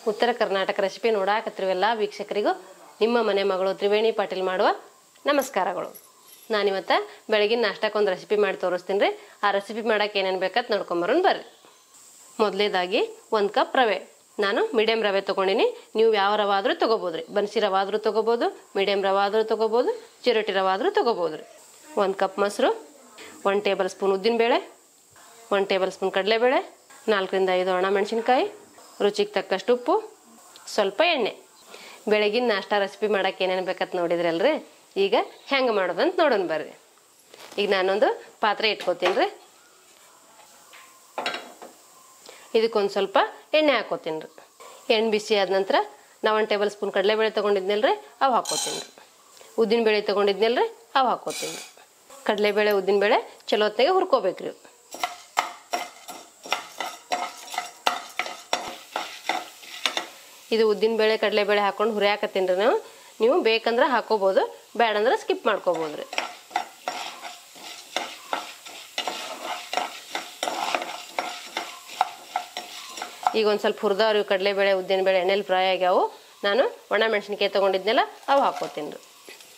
ಉತ್ತರ ಕರ್ನಾಟಕ ರೆಸಿಪಿ ನೋಡಾಕತ್ತಿರುವ ಎಲ್ಲ ವೀಕ್ಷಕರಿಗೂ ನಿಮ್ಮ ಮನೆ ಮಗಳು ತ್ರಿವೇಣಿ ಪಾಟೀಲ್ ಮಾಡುವ ನಮಸ್ಕಾರಗಳು ನಾನಿವತ್ತು ಬೆಳಗಿನ ನಾಷ್ಟಕ್ಕೊಂದು ರೆಸಿಪಿ ಮಾಡಿ ತೋರಿಸ್ತೀನಿ ರೀ ಆ ರೆಸಿಪಿ ಮಾಡೋಕೆ ಏನೇನು ಬೇಕಂತ ನೋಡ್ಕೊಂಬರೋಣ ಬರ್ರಿ ಮೊದಲೇದಾಗಿ ಒಂದು ಕಪ್ ರವೆ ನಾನು ಮೀಡಿಯಮ್ ರವೆ ತೊಗೊಂಡಿನಿ ನೀವು ಯಾವ ರವೆ ಆದರೂ ತೊಗೋಬೋದು ರೀ ಬನ್ಸಿ ರವೆ ಆದರೂ ತೊಗೋಬೋದು ಮೀಡಿಯಮ್ ರವೆ ಆದರೂ ತೊಗೋಬೋದು ಚಿರೋಟಿ ರವೆ ಆದರೂ ತೊಗೋಬೋದು ರೀ ಒಂದು ಕಪ್ ಮೊಸರು ಒನ್ ಟೇಬಲ್ ಸ್ಪೂನ್ ಉದ್ದಿನಬೇಳೆ ಒನ್ ಟೇಬಲ್ ಸ್ಪೂನ್ ಕಡಲೆಬೇಳೆ ನಾಲ್ಕರಿಂದ ಐದು ಒಣ ಮೆಣಸಿನ್ಕಾಯಿ ರುಚಿಗೆ ತಕ್ಕಷ್ಟು ಉಪ್ಪು ಸ್ವಲ್ಪ ಎಣ್ಣೆ ಬೆಳಗಿನ ನಾಷ್ಟ ರೆಸಿಪಿ ಮಾಡೋಕೆ ಏನೇನು ಬೇಕಂತ ನೋಡಿದ್ರಲ್ರಿ ಈಗ ಹೆಂಗೆ ಮಾಡೋದಂತ ನೋಡೋಣ ಬರ್ರಿ ಈಗ ನಾನೊಂದು ಪಾತ್ರೆ ಇಟ್ಕೋತೀನಿ ರೀ ಇದಕ್ಕೊಂದು ಸ್ವಲ್ಪ ಎಣ್ಣೆ ಹಾಕೋತೀನಿ ರೀ ಎಣ್ಣೆ ಬಿಸಿ ಆದ ನಂತರ ನಾವು ಒಂದು ಟೇಬಲ್ ಸ್ಪೂನ್ ಕಡಲೆಬೇಳೆ ತೊಗೊಂಡಿದ್ನಲ್ರಿ ಅವು ಹಾಕೋತೀನಿ ರೀ ಉದ್ದಿನಬೇಳೆ ತೊಗೊಂಡಿದ್ನಲ್ರಿ ಅವು ಹಾಕೋತೀನಿ ರೀ ಕಡಲೆಬೇಳೆ ಉದ್ದಿನಬೇಳೆ ಚಲೋ ಹೊತ್ತಿಗೆ ಹುರ್ಕೋಬೇಕ್ರಿ ಇದು ಉದ್ದಿನಬೇಳೆ ಕಡಲೆಬೇಳೆ ಹಾಕೊಂಡು ಹುರಿಯಾಕತ್ತೀನಿ ರೀ ನಾವು ನೀವು ಬೇಕಂದ್ರೆ ಹಾಕೋಬೋದು ಬೇಡಂದ್ರೆ ಸ್ಕಿಪ್ ಮಾಡ್ಕೋಬೋದು ರೀ ಈಗ ಒಂದು ಸ್ವಲ್ಪ ಹುರಿದವ್ರಿ ಕಡಲೆಬೇಳೆ ಉದ್ದಿನಬೇಳೆ ಎಣ್ಣೆಲಿ ಫ್ರೈ ಆಗ್ಯಾವು ನಾನು ಒಣ ಮೆಣಸಿನ್ಕಾಯಿ ತೊಗೊಂಡಿದ್ನೆಲ್ಲ ಅವು ಹಾಕೋತೀನಿ ರೀ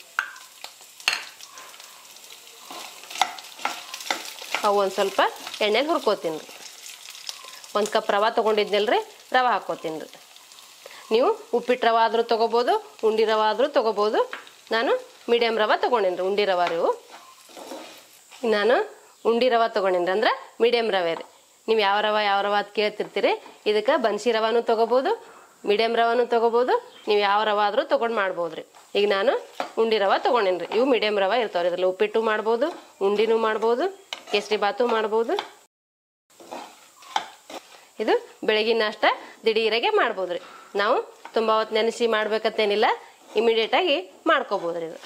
ಅವು ಒಂದು ಸ್ವಲ್ಪ ಎಣ್ಣೆಲಿ ಹುರ್ಕೋತೀನಿ ರೀ ಒಂದು ಕಪ್ ರವೆ ತೊಗೊಂಡಿದ್ನಲ್ರಿ ರವೆ ಹಾಕೋತೀನಿ ರೀ ನೀವು ಉಪ್ಪಿಟ್ಟು ರವೆ ಆದರೂ ತೊಗೋಬೋದು ಉಂಡಿ ರವೆ ಆದರೂ ತೊಗೋಬೋದು ನಾನು ಮೀಡಿಯಮ್ ರವೆ ತೊಗೊಂಡೀನಿ ರೀ ಉಂಡಿ ರವೆ ರೀ ಇವು. ನಾನು ಉಂಡಿ ರವೆ ತೊಗೊಂಡೀನಿ ಅಂದ್ರೆ ಮೀಡಿಯಮ್ ರವೆ ರೀ ನೀವು ಯಾವ ರವೆ ಯಾವ ರವೆ ಅಂತ ಕೇಳ್ತಿರ್ತೀರಿ ಇದಕ್ಕೆ ಬನ್ಸಿ ರವಾನು ತೊಗೋಬೋದು ಮೀಡಿಯಮ್ ರವಾನು ತೊಗೋಬೋದು ನೀವು ಯಾವ ರವೆ ಆದರೂ ತೊಗೊಂಡು ಮಾಡ್ಬೋದು ರೀ ಈಗ ನಾನು ಉಂಡಿ ರವೆ ತೊಗೊಂಡೀನಿ ರೀ ಇವು ಮೀಡಿಯಮ್ ರವೆ ಇರ್ತಾವೆ ಇದ್ರಲ್ಲಿ ಉಪ್ಪಿಟ್ಟು ಮಾಡ್ಬೋದು ಉಂಡಿನೂ ಮಾಡ್ಬೋದು ಕೇಸರಿ ಬಾತು ಮಾಡ್ಬೋದು ಇದು ಬೆಳಗಿನ ನಾಷ್ಟ ದಿಢೀರಾಗೆ ಮಾಡ್ಬೋದು ರೀ ನಾವು ತುಂಬ ಹೊತ್ತು ನೆನೆಸಿ ಮಾಡ್ಬೇಕಂತೇನಿಲ್ಲ ಇಮಿಡಿಯೇಟಾಗಿ ಮಾಡ್ಕೋಬೋದು ರೀ ಇದು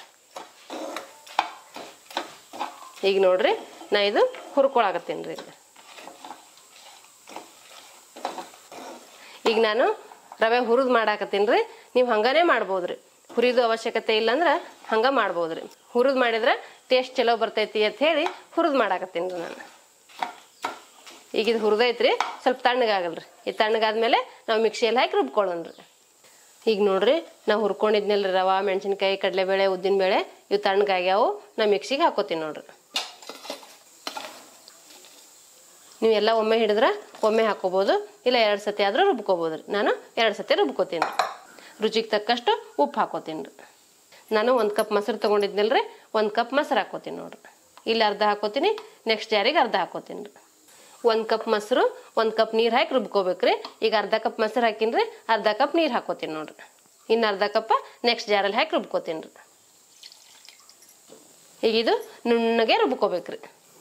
ಈಗ ನೋಡ್ರಿ ನಾ ಇದು ಹುರ್ಕೊಳಕತ್ತೀನಿ ರೀ ಈಗ ನಾನು ರವೆ ಹುರಿದು ಮಾಡಾಕತ್ತೀನಿ ರೀ ನೀವು ಹಂಗಾನೇ ಮಾಡ್ಬೋದು ರೀ ಹುರಿದು ಅವಶ್ಯಕತೆ ಇಲ್ಲಂದ್ರೆ ಹಂಗೆ ಮಾಡ್ಬೋದು ರೀ ಹುರಿದು ಮಾಡಿದ್ರೆ ಟೇಸ್ಟ್ ಚಲೋ ಬರ್ತೈತಿ ಅಂತ ಹೇಳಿ ಹುರಿದು ಮಾಡಾಕತ್ತೀನಿ ರೀ ನಾನು ಈಗ ಇದು ಹುರಿದೈತ್ರಿ ಸ್ವಲ್ಪ ತಣ್ಣಗಾಗಲ್ರಿ ಇದು ತಣ್ಣಗಾದ್ಮೇಲೆ ನಾವು ಮಿಕ್ಸಿಯಲ್ಲಿ ಹಾಕಿ ರುಬ್ಕೊಳ್ಳೋಣ್ರಿ ಈಗ ನೋಡ್ರಿ ನಾವು ಹುರ್ಕೊಂಡಿದ್ನಲ್ರಿ ರವೆ ಮೆಣಸಿನ್ಕಾಯಿ ಕಡಲೆಬೇಳೆ ಉದ್ದಿನಬೇಳೆ ಇವು ತಣ್ಣಗಾಗ್ಯಾವು ನಾ ಮಿಕ್ಸಿಗೆ ಹಾಕೋತೀನಿ ನೋಡ್ರಿ ನೀವು ಎಲ್ಲ ಒಮ್ಮೆ ಹಿಡಿದ್ರೆ ಒಮ್ಮೆ ಹಾಕೋಬೋದು ಇಲ್ಲ ಎರಡು ಸತಿ ಆದರೂ ರುಬ್ಕೋಬೋದು ರೀ ನಾನು ಎರಡು ಸತಿ ರುಬ್ಕೋತೀನಿ ರುಚಿಗೆ ತಕ್ಕಷ್ಟು ಉಪ್ಪು ಹಾಕೋತೀನಿ ರೀ ನಾನು ಒಂದು ಕಪ್ ಮೊಸರು ತೊಗೊಂಡಿದ್ನಲ್ರಿ ಒಂದು ಕಪ್ ಮೊಸರು ಹಾಕೋತೀನಿ ನೋಡ್ರಿ ಇಲ್ಲಿ ಅರ್ಧ ಹಾಕೋತೀನಿ ನೆಕ್ಸ್ಟ್ ಜಾರಿಗೆ ಅರ್ಧ ಹಾಕೋತೀನಿ ರೀ ಒಂದು ಕಪ್ ಮೊಸರು ಒಂದು ಕಪ್ ನೀರು ಹಾಕಿ ರುಬ್ಕೋಬೇಕ್ರಿ ಈಗ ಅರ್ಧ ಕಪ್ ಮೊಸರು ಹಾಕಿನಿ ರೀ ಅರ್ಧ ಕಪ್ ನೀರು ಹಾಕೋತೀನಿ ನೋಡ್ರಿ ಇನ್ನು ಅರ್ಧ ಕಪ್ ನೆಕ್ಸ್ಟ್ ಜಾರಲ್ಲಿ ಹಾಕಿ ರುಬ್ಕೋತೀನಿ ರೀ ಈಗ ಇದು ನುಣ್ಣಗೆ ರುಬ್ಕೋಬೇಕ್ರಿ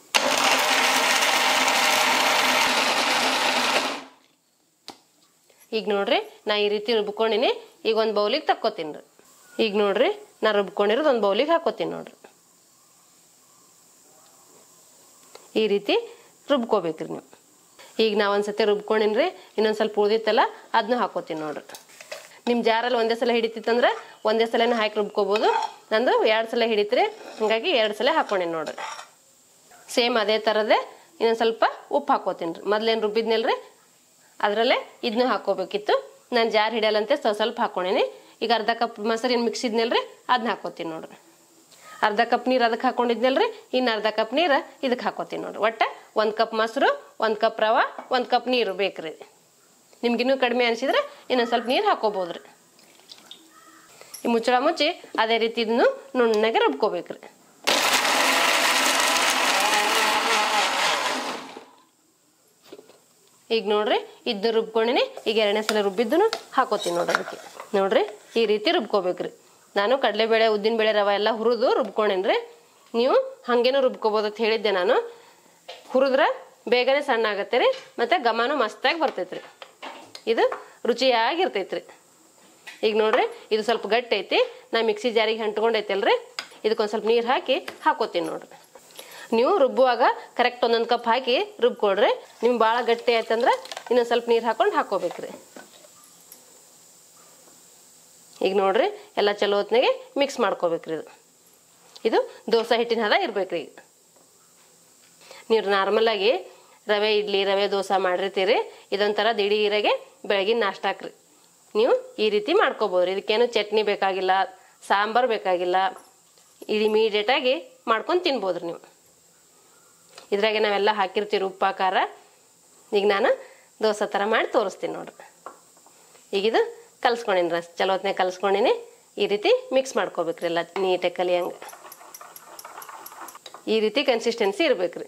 ಈಗ ನೋಡ್ರಿ ನಾ ಈ ರೀತಿ ರುಬ್ಕೊಂಡಿನಿ ಈಗ ಒಂದು ಬೌಲಿಗೆ ತಕ್ಕೋತೀನಿ ರೀ ಈಗ ನೋಡ್ರಿ ನಾ ರುಬ್ಕೊಂಡಿರೋದು ಒಂದು ಬೌಲಿಗೆ ಹಾಕೋತೀನಿ ನೋಡ್ರಿ ಈ ರೀತಿ ರುಬ್ಕೋಬೇಕ್ರಿ ನೀವು ಈಗ ನಾ ಒಂದ್ಸತಿ ರುಬ್ಕೊಂಡಿನಿ ರೀ ಇನ್ನೊಂದು ಸ್ವಲ್ಪ ಉಳಿದಿತ್ತಲ್ಲ ಅದನ್ನ ಹಾಕೋತೀನಿ ನೋಡ್ರಿ ನಿಮ್ಮ ಜಾರಲ್ಲಿ ಒಂದೇ ಸಲ ಹಿಡಿತಿತ್ತಂದ್ರೆ ಒಂದೇ ಸಲನೂ ಹಾಕಿ ರುಬ್ಕೋಬೋದು ನಂದು ಎರಡು ಸಲ ಹಿಡಿತ್ರಿ ಹಾಗಾಗಿ ಎರಡು ಸಲ ಹಾಕೊಂಡಿನಿ ನೋಡ್ರಿ ಸೇಮ್ ಅದೇ ಥರದೇ ಇನ್ನೊಂದು ಸ್ವಲ್ಪ ಉಪ್ಪು ಹಾಕೋತೀನಿ ರೀ ಮೊದ್ಲೇನು ರುಬ್ಬಿದ್ನಲ್ರಿ ಅದರಲ್ಲೇ ಇದನ್ನೂ ಹಾಕೋಬೇಕಿತ್ತು ನಾನು ಜಾರ್ ಹಿಡಿಯಲ್ಲಂತೆ ಸ್ವಲ್ಪ ಸ್ವಲ್ಪ ಹಾಕೊಂಡಿನಿ ಈಗ ಅರ್ಧ ಕಪ್ ಮೊಸರು ಏನು ಮಿಕ್ಸಿದ್ನಲ್ರಿ ಅದನ್ನ ಹಾಕೋತೀನಿ ನೋಡ್ರಿ ಅರ್ಧ ಕಪ್ ನೀರು ಅದಕ್ಕೆ ಹಾಕೊಂಡಿದ್ನಲ್ರಿ ಇನ್ನು ಅರ್ಧ ಕಪ್ ನೀರು ಇದಕ್ಕೆ ಹಾಕೋತೀನಿ ನೋಡ್ರಿ ಒಟ್ಟು ಒಂದು ಕಪ್ ಮೊಸರು ಒಂದು ಕಪ್ ರವೆ ಒಂದು ಕಪ್ ನೀರು ಬೇಕ್ರಿ ನಿಮ್ಗಿನ್ನೂ ಕಡಿಮೆ ಅನಿಸಿದ್ರೆ ಇನ್ನೊಂದು ಸ್ವಲ್ಪ ನೀರು ಹಾಕೋಬೋದು ರೀ ಈ ಮುಚ್ಚಳ ಮುಚ್ಚಿ ಅದೇ ರೀತಿ ಇದನ್ನು ನುಣ್ಣಗೆ ರುಬ್ಕೋಬೇಕ್ರಿ ಈಗ ನೋಡ್ರಿ ಇದ್ದು ರುಬ್ಕೊಂಡಿನಿ ಈಗ ಎರಡನೇ ಸಲ ರುಬ್ಬಿದ್ದನು ಹಾಕೋತೀನಿ ನೋಡ್ರಿ ಅದಕ್ಕೆ ನೋಡ್ರಿ ಈ ರೀತಿ ರುಬ್ಕೋಬೇಕ್ರಿ ನಾನು ಕಡಲೆಬೇಳೆ ಉದ್ದಿನಬೇಳೆ ರವೆ ಎಲ್ಲ ಹುರಿದು ರುಬ್ಕೊಂಡೇನ್ರಿ ನೀವು ಹಾಗೇನೂ ರುಬ್ಕೋಬೋದು ಅಂತ ಹೇಳಿದ್ದೆ ನಾನು ಹುರಿದ್ರೆ ಬೇಗನೆ ಸಣ್ಣ ಆಗತ್ತೆ ರೀ ಮತ್ತು ಘಮನೂ ಮಸ್ತಾಗಿ ಬರ್ತೈತ್ರಿ ಇದು ರುಚಿಯಾಗಿರ್ತೈತ್ರಿ ಈಗ ನೋಡ್ರಿ ಇದು ಸ್ವಲ್ಪ ಗಟ್ಟಿ ಐತಿ ನಾ ಮಿಕ್ಸಿ ಜಾರಿಗೆ ಅಂಟ್ಕೊಂಡೈತಲ್ರಿ ಇದಕ್ಕೊಂದು ಸ್ವಲ್ಪ ನೀರು ಹಾಕಿ ಹಾಕೋತೀನಿ ನೋಡ್ರಿ ನೀವು ರುಬ್ಬುವಾಗ ಕರೆಕ್ಟ್ ಒಂದೊಂದು ಕಪ್ ಹಾಕಿ ರುಬ್ಕೊಡ್ರಿ ನಿಮ್ಗೆ ಭಾಳ ಗಟ್ಟಿ ಆಯ್ತಂದ್ರೆ ಇನ್ನೊಂದು ಸ್ವಲ್ಪ ನೀರು ಹಾಕೊಂಡು ಹಾಕೋಬೇಕ್ರಿ ಈಗ ನೋಡ್ರಿ ಎಲ್ಲ ಚಲೋ ಹೊತ್ನಾಗೆ ಮಿಕ್ಸ್ ಮಾಡ್ಕೋಬೇಕ್ರಿ ಇದು ಇದು ದೋಸೆ ಹಿಟ್ಟಿನ ಹದ ಇರ್ಬೇಕ್ರಿ ಈಗ ನೀವು ನಾರ್ಮಲಾಗಿ ರವೆ ಇಡ್ಲಿ ರವೆ ದೋಸೆ ಮಾಡಿರ್ತೀರಿ ಇದೊಂಥರ ದಿಢೀರಾಗೆ ಬೆಳಗಿನ ನಾಷ್ಟಾಕ್ರಿ ನೀವು ಈ ರೀತಿ ಮಾಡ್ಕೋಬೋದು ಇದಕ್ಕೇನು ಚಟ್ನಿ ಬೇಕಾಗಿಲ್ಲ ಸಾಂಬಾರು ಬೇಕಾಗಿಲ್ಲ ಇದು ಇಮಿಡಿಯೇಟಾಗಿ ಮಾಡ್ಕೊಂಡು ತಿನ್ಬೋದು ನೀವು ಇದ್ರಾಗೆ ನಾವೆಲ್ಲ ಹಾಕಿರ್ತೀವಿ ಉಪ್ಪ ಖಾರ ಈಗ ನಾನು ದೋಸೆ ಥರ ಮಾಡಿ ತೋರಿಸ್ತೀನಿ ನೋಡ್ರಿ ಈಗ ಇದು ಕಲ್ಸ್ಕೊಂಡಿನಿ ರಸ್ ಚಲೋ ಹೊತ್ನಾಗ ಕಲ್ಸ್ಕೊಂಡಿನಿ ಈ ರೀತಿ ಮಿಕ್ಸ್ ಮಾಡ್ಕೋಬೇಕ್ರಿ ಎಲ್ಲ ನೀಟಾಗಿ ಕಲಿಯಂಗೆ ಈ ರೀತಿ ಕನ್ಸಿಸ್ಟೆನ್ಸಿ ಇರ್ಬೇಕ್ರಿ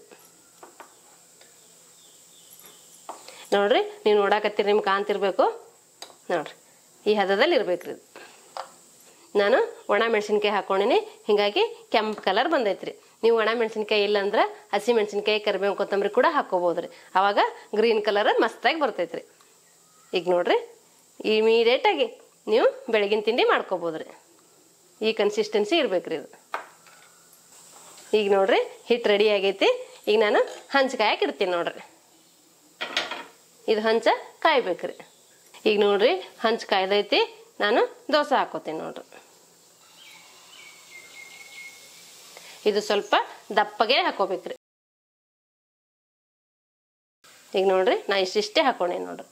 ನೋಡ್ರಿ ನೀವು ನೋಡಾಕತ್ತೀರಿ ನಿಮ್ಗೆ ಕಾಣ್ತಿರ್ಬೇಕು ನೋಡ್ರಿ ಈ ಹದದಲ್ಲಿ ಇರ್ಬೇಕ್ರಿ ಇದು ನಾನು ಒಣ ಮೆಣಸಿನ್ಕಾಯಿ ಹಾಕೊಂಡಿನಿ ಹಿಂಗಾಗಿ ಕೆಂಪು ಕಲರ್ ಬಂದೈತ್ರಿ ನೀವು ಒಣ ಮೆಣಸಿನ್ಕಾಯಿ ಇಲ್ಲಂದ್ರೆ ಹಸಿ ಮೆಣಸಿನ್ಕಾಯಿ ಕರಿಬೇವು ಕೊತ್ತಂಬರಿ ಕೂಡ ಹಾಕೋಬೋದ್ರಿ ಅವಾಗ ಗ್ರೀನ್ ಕಲರ್ ಮಸ್ತಾಗಿ ಬರ್ತೈತ್ರಿ ಈಗ ನೋಡ್ರಿ ಇಮಿಡಿಯೇಟಾಗಿ ನೀವು ಬೆಳಗಿನ ತಿಂಡಿ ಮಾಡ್ಕೋಬೋದ್ರಿ ಈ ಕನ್ಸಿಸ್ಟೆನ್ಸಿ ಇರ್ಬೇಕ್ರಿ ಇದು ಈಗ ನೋಡ್ರಿ ಹಿಟ್ಟು ರೆಡಿ ಆಗೈತಿ ಈಗ ನಾನು ಹಂಚ್ ಕಾಯಕ್ಕೆ ಇಡ್ತೀನಿ ನೋಡ್ರಿ ಇದು ಹಂಚ ಕಾಯ್ಬೇಕ್ರಿ ಈಗ ನೋಡ್ರಿ ಹಂಚ್ ಕಾಯ್ದೈತಿ ನಾನು ದೋಸೆ ಹಾಕೋತೀನಿ ನೋಡ್ರಿ ಇದು ಸ್ವಲ್ಪ ದಪ್ಪಗೆ ಹಾಕೋಬೇಕ್ರಿ ಈಗ ನೋಡ್ರಿ ನಾ ಇಷ್ಟಿಷ್ಟೇ ಹಾಕೊಂಡೆ ನೋಡ್ರಿ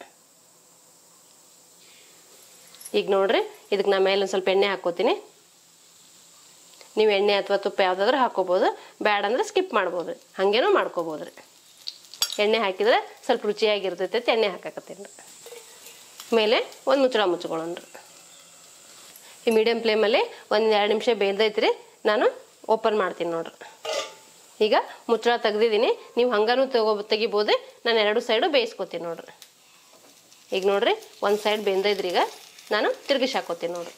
ಈಗ ನೋಡ್ರಿ ಇದಕ್ಕೆ ನಾ ಮೇಲೆ ಒಂದು ಸ್ವಲ್ಪ ಎಣ್ಣೆ ಹಾಕೋತೀನಿ ನೀವು ಎಣ್ಣೆ ಅಥವಾ ತುಪ್ಪ ಯಾವುದಾದ್ರೂ ಹಾಕೋಬೋದು ಬ್ಯಾಡ ಅಂದ್ರೆ ಸ್ಕಿಪ್ ಮಾಡ್ಬೋದು ಹಾಗೇನೂ ಮಾಡ್ಕೋಬೋದು ರೀ ಎಣ್ಣೆ ಹಾಕಿದ್ರೆ ಸ್ವಲ್ಪ ರುಚಿಯಾಗಿರ್ತೈತೆ ಅಂತ ಎಣ್ಣೆ ಹಾಕಾಕತ್ತೀನಿ ರೀ ಮೇಲೆ ಒಂದು ಮುಚ್ಚಳ ಮುಚ್ಕೊಳ್ಳೋಣ್ರಿ ಈ ಮೀಡಿಯಮ್ ಫ್ಲೇಮಲ್ಲಿ ಒಂದು ಎರಡು ನಿಮಿಷ ಬೇಯ್ದೈತ್ರಿ ನಾನು ಓಪನ್ ಮಾಡ್ತೀನಿ ನೋಡ್ರಿ ಈಗ ಮುಚ್ಚಳ ತೆಗ್ದಿದ್ದೀನಿ ನೀವು ಹಂಗಾನು ತಗೋ ತೆಗಿಬೋದು ನಾನು ಎರಡು ಸೈಡು ಬೇಯಿಸ್ಕೊತೀನಿ ನೋಡ್ರಿ ಈಗ ನೋಡ್ರಿ ಒಂದು ಸೈಡ್ ಬೆಂದೈದ್ರಿ ಈಗ ನಾನು ತಿರುಗಿಸಿ ಹಾಕೋತೀನಿ ನೋಡ್ರಿ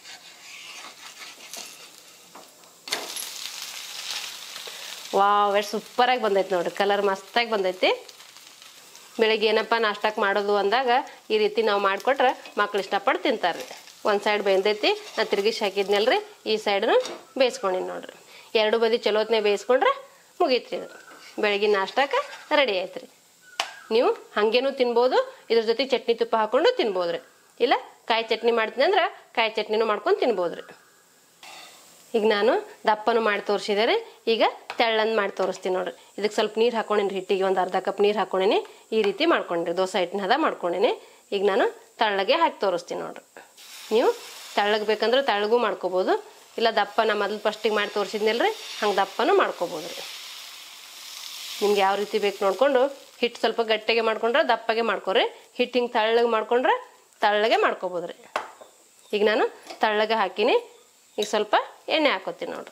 ವಾವ್ ಎಷ್ಟು ಸೂಪರಾಗಿ ಬಂದೈತೆ ನೋಡ್ರಿ ಕಲರ್ ಮಸ್ತಾಗಿ ಬಂದೈತಿ ಬೆಳಿಗ್ಗೆ ಏನಪ್ಪ ನಾಷ್ಟಕ್ಕೆ ಮಾಡೋದು ಅಂದಾಗ ಈ ರೀತಿ ನಾವು ಮಾಡಿಕೊಟ್ರೆ ಮಕ್ಳು ಇಷ್ಟಪಟ್ಟು ತಿಂತಾರೆ ರೀ ಒಂದು ಸೈಡ್ ಬೆಂದೈತಿ ನಾ ತಿರುಗಿಸಿ ಹಾಕಿದ್ನಲ್ರಿ ಈ ಸೈಡ್ನು ಬೇಯಿಸ್ಕೊಂಡಿನಿ ನೋಡ್ರಿ ಎರಡು ಬದಿ ಚಲೋತ್ನೇ ಬೇಯಿಸ್ಕೊಂಡ್ರೆ ಮುಗೀತ್ರಿ ಇದು ಬೆಳಗಿನ ನಾಷ್ಟಕ್ಕೆ ರೆಡಿ ಆಯ್ತು ರೀ ನೀವು ಹಾಗೇನೂ ತಿನ್ಬೋದು ಇದ್ರ ಜೊತೆ ಚಟ್ನಿ ತುಪ್ಪ ಹಾಕೊಂಡು ತಿನ್ಬೋದು ರೀ ಇಲ್ಲ ಕಾಯಿ ಚಟ್ನಿ ಮಾಡ್ತೀನಿ ಅಂದ್ರೆ ಕಾಯಿ ಚಟ್ನಿನೂ ಮಾಡ್ಕೊಂಡು ತಿನ್ಬೋದು ರೀ ಈಗ ನಾನು ದಪ್ಪನು ಮಾಡಿ ತೋರಿಸಿದೆ ರೀ ಈಗ ತೆಳ್ಳಂದು ಮಾಡಿ ತೋರಿಸ್ತೀನಿ ನೋಡ್ರಿ ಇದಕ್ಕೆ ಸ್ವಲ್ಪ ನೀರು ಹಾಕೊಂಡಿನಿ ಹಿಟ್ಟಿಗೆ ಒಂದು ಅರ್ಧ ಕಪ್ ನೀರು ಹಾಕೊಂಡಿನಿ ಈ ರೀತಿ ಮಾಡ್ಕೊಂಡ್ರಿ ದೋಸೆ ಹಿಟ್ಟಿನ ಹದ ಮಾಡ್ಕೊಂಡಿನಿ ಈಗ ನಾನು ತಳ್ಳಗೆ ಹಾಕಿ ತೋರಿಸ್ತೀನಿ ನೋಡ್ರಿ ನೀವು ತೆಳ್ಳಗೆ ಬೇಕಂದ್ರೆ ತೆಳ್ಳಗೂ ಮಾಡ್ಕೋಬೋದು ಇಲ್ಲ ದಪ್ಪ ನಾ ಮೊದಲು ಫಸ್ಟಿಗೆ ಮಾಡಿ ತೋರಿಸಿದ್ನಲ್ರಿ ಹಂಗೆ ದಪ್ಪನೂ ಮಾಡ್ಕೋಬೋದು ರೀ ನಿಮ್ಗೆ ಯಾವ ರೀತಿ ಬೇಕು ನೋಡಿಕೊಂಡು ಹಿಟ್ಟು ಸ್ವಲ್ಪ ಗಟ್ಟಿಗೆ ಮಾಡ್ಕೊಂಡ್ರೆ ದಪ್ಪಗೆ ಮಾಡ್ಕೊರಿ ಹಿಟ್ಟು ಹಿಂಗೆ ತಳ್ಳಗೆ ಮಾಡ್ಕೊಂಡ್ರೆ ತಳ್ಳಗೆ ಮಾಡ್ಕೋಬೋದು ರೀ ಈಗ ನಾನು ತಳ್ಳಗೆ ಹಾಕಿನಿ ಈಗ ಸ್ವಲ್ಪ ಎಣ್ಣೆ ಹಾಕೋತೀನಿ ನೋಡ್ರಿ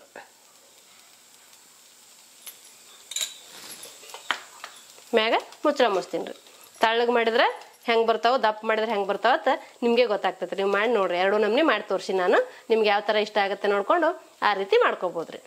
ಮ್ಯಾಗ ಮುಚ್ಚಳ ಮುಚ್ತೀನಿ ರೀ ತಳ್ಳಗೆ ಮಾಡಿದ್ರೆ ಹೆಂಗೆ ಬರ್ತಾವೆ ದಪ್ಪ ಮಾಡಿದ್ರೆ ಹೆಂಗೆ ಬರ್ತಾವ ಅಂತ ನಿಮಗೆ ಗೊತ್ತಾಗ್ತೈತೆ ನೀವು ಮಾಡಿ ನೋಡ್ರಿ ಎರಡು ನಮ್ನಿ ಮಾಡಿ ತೋರಿಸಿ ನಾನು ನಿಮ್ಗೆ ಯಾವ ಥರ ಇಷ್ಟ ಆಗುತ್ತೆ ನೋಡ್ಕೊಂಡು ಆ ರೀತಿ ಮಾಡ್ಕೋಬೋದು ರೀ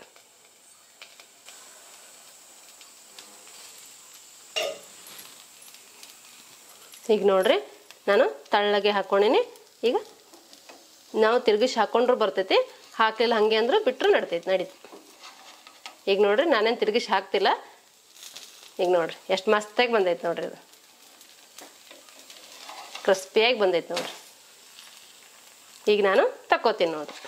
ಈಗ ನೋಡ್ರಿ ನಾನು ತಳ್ಳಗೆ ಹಾಕ್ಕೊಂಡಿನಿ ಈಗ ನಾವು ತಿರುಗಿಸಿ ಹಾಕೊಂಡ್ರು ಬರ್ತೈತಿ ಹಾಕ್ಲಿಲ್ಲ ಹಾಗೆ ಅಂದ್ರೂ ಬಿಟ್ಟರು ನಡ್ತೈತಿ ನಡೀತಿ ಈಗ ನೋಡ್ರಿ ನಾನೇನು ತಿರುಗಿಸಿ ಹಾಕ್ತಿಲ್ಲ ಈಗ ನೋಡ್ರಿ ಎಷ್ಟು ಮಸ್ತಾಗಿ ಬಂದೈತೆ ನೋಡ್ರಿ ಇದು ಕ್ರಿಸ್ಪಿಯಾಗಿ ಬಂದೈತೆ ನೋಡ್ರಿ ಈಗ ನಾನು ತಕ್ಕೋತೀನಿ ನೋಡ್ರಿ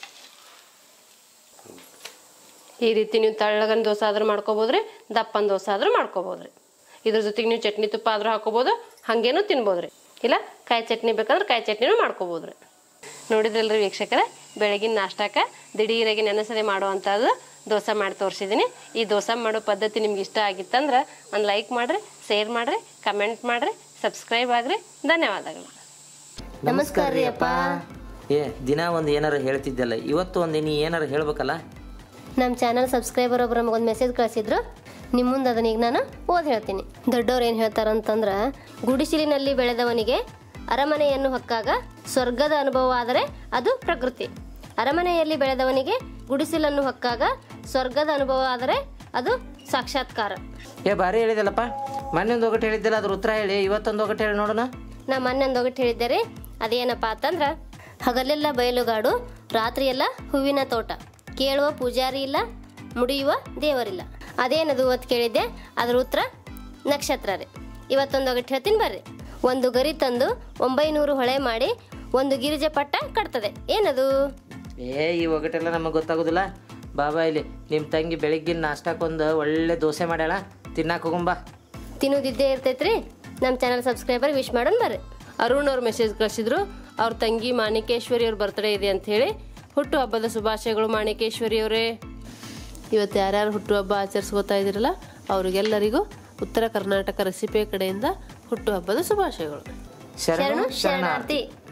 ಈ ರೀತಿ ನೀವು ತಳ್ಳಗನ್ ದೋಸೆ ಆದ್ರೂ ಮಾಡ್ಕೋಬೋದ್ರಿ ದಪ್ಪನ ದೋಸೆ ಆದ್ರೂ ಮಾಡ್ಕೋಬೋದ್ರಿ ಇದ್ರ ಜೊತೆಗೆ ನೀವು ಚಟ್ನಿ ತುಪ್ಪ ಆದ್ರೂ ಹಾಕೋಬೋದು ಹಾಗೇನೂ ತಿನ್ಬೋದ್ರಿ ಇಲ್ಲ ಕಾಯಿ ಚಟ್ನಿ ಬೇಕಂದ್ರೆ ಕಾಯಿ ಚಟ್ನಿನೂ ಮಾಡ್ಕೋಬೋದ್ರಿ ನೋಡಿದ್ರಲ್ರಿ ವೀಕ್ಷಕರ ಬೆಳಗಿನ ನಾಷ್ಟಕ್ಕೆ ದಿಢೀರಾಗಿ ನೆನೆಸದೆ ಮಾಡುವಂಥದ್ದು ದೋಸೆ ಮಾಡಿ ತೋರಿಸಿದ್ದೀನಿ ಈ ದೋಸೆ ಮಾಡೋ ಪದ್ಧತಿ ನಿಮ್ಗೆ ಇಷ್ಟ ಆಗಿತ್ತಂದ್ರೆ ಒಂದು ಲೈಕ್ ಮಾಡಿರಿ ಶೇರ್ ಮಾಡಿರಿ ಕಮೆಂಟ್ ಮಾಡಿರಿ ಸಬ್ಸ್ಕ್ರೈಬ್ ಆಗ್ರಿ ಧನ್ಯವಾದಗಳು ನಮಸ್ಕಾರ ರೀ ಅಪ್ಪ ಏ ದಿನ ಒಂದು ಏನಾರ ಹೇಳ್ತಿದ್ದಲ್ಲ ಇವತ್ತು ಒಂದು ನೀ ಏನಾರ ಹೇಳ್ಬೇಕಲ್ಲ ನಮ್ಮ ಚಾನಲ್ ಸಬ್ಸ್ಕ್ರೈಬರ್ ಒಬ್ರು ನಮಗೊಂದು ಮೆಸೇಜ್ ಕಳಿಸಿದ್ರು ನಿಮ್ಮ ಮುಂದೆ ಅದನ್ನ ಈಗ ನಾನು ಓದ್ ಹೇಳ್ತೀನಿ ದೊಡ್ಡವ್ರು ಏನು ಹೇಳ್ತಾರಂತಂದ್ರೆ ಗುಡಿಸಿಲಿನಲ್ಲಿ ಬೆಳೆದವನಿಗೆ ಅರಮನೆಯನ್ನು ಹೊಕ್ಕಾಗ ಸ್ವರ್ಗದ ಅನುಭವ ಆದರೆ ಅದು ಪ್ರಕೃತಿ ಅರಮನೆಯಲ್ಲಿ ಬೆಳೆದವನಿಗೆ ಗುಡಿಸಿಲನ್ನು ಹೊಕ್ಕಾಗ ಸ್ವರ್ಗದ ಅನುಭವ ಆದರೆ ಅದು ಸಾಕ್ಷಾತ್ಕಾರ ಏ ಭಾರಿ ಹೇಳಿದಲ್ಲಪ್ಪ ಮೊನ್ನೆ ಒಂದು ಒಗಟು ಹೇಳಿದ್ದಲ್ಲ ಅದ್ರ ಉತ್ತರ ಹೇಳಿ ಇವತ್ತೊಂದು ಒಗಟು ಹೇಳಿ ನೋಡೋಣ ನಾ ಮೊನ್ನೊಂದು ಒಗಟ್ಟು ಹೇಳಿದ್ದೆ ರೀ ಅದೇನಪ್ಪ ಅಂತಂದ್ರೆ ಹಗಲೆಲ್ಲ ಬಯಲುಗಾಡು ರಾತ್ರಿಯೆಲ್ಲ ಹೂವಿನ ತೋಟ ಕೇಳುವ ಪೂಜಾರಿ ಇಲ್ಲ ಮುಡಿಯುವ ದೇವರಿಲ್ಲ ಅದೇನದು ಅಂತ ಕೇಳಿದ್ದೆ ಅದ್ರ ಉತ್ತರ ನಕ್ಷತ್ರ ರೀ ಇವತ್ತೊಂದು ಒಗಟ್ಟು ಹೇಳ್ತೀನಿ ಬರ್ರಿ ಒಂದು ಗರಿ ತಂದು ಒಂಬೈನೂರು ಹೊಳೆ ಮಾಡಿ ಒಂದು ಗಿರಿಜೆ ಪಟ್ಟ ಕಟ್ತದೆ ಏನದು ಏ ಈ ಒಗಟೆಲ್ಲ ನಮಗೆ ಗೊತ್ತಾಗೋದಿಲ್ಲ ಬಾಬಾ ಇಲ್ಲಿ ನಿಮ್ಮ ತಂಗಿ ಬೆಳಿಗ್ಗಿನ ನಾಷ್ಟಕ್ಕೊಂದು ಒಳ್ಳೆ ದೋಸೆ ಮಾಡ್ಯಾಳ ತಿನ್ನಾಕ ಹೋಗುಂಬಾ ತಿನ್ನೋದಿದ್ದೇ ಇರ್ತೈತ್ರಿ ನಮ್ಮ ಚಾನಲ್ ಸಬ್ಸ್ಕ್ರೈಬರ್ ವಿಶ್ ಮಾಡೋಣ ಬರ್ರಿ ಅರುಣ್ ಅವ್ರು ಮೆಸೇಜ್ ಕಳಿಸಿದ್ರು ಅವ್ರ ತಂಗಿ ಮಾಣಿಕೇಶ್ವರಿ ಅವ್ರ ಬರ್ತ್ಡೇ ಇದೆ ಅಂತ ಹೇಳಿ ಹುಟ್ಟು ಹಬ್ಬದ ಶುಭಾಶಯಗಳು ಮಾಣಿಕೇಶ್ವರಿ ಅವರೇ ಇವತ್ತು ಯಾರ್ಯಾರು ಹುಟ್ಟುಹಬ್ಬ ಆಚರಿಸ್ಕೋತಾ ಇದ್ದೀರಲ್ಲ ಅವರಿಗೆಲ್ಲರಿಗೂ ಉತ್ತರ ಕರ್ನಾಟಕ ರೆಸಿಪಿ ಕಡೆಯಿಂದ ಹುಟ್ಟುಹಬ್ಬದ ಶುಭಾಶಯಗಳು ಶರಣು ಶರಣು ಶರಣಾರ್ಥಿ ಶರಣಾರ್ಥಿ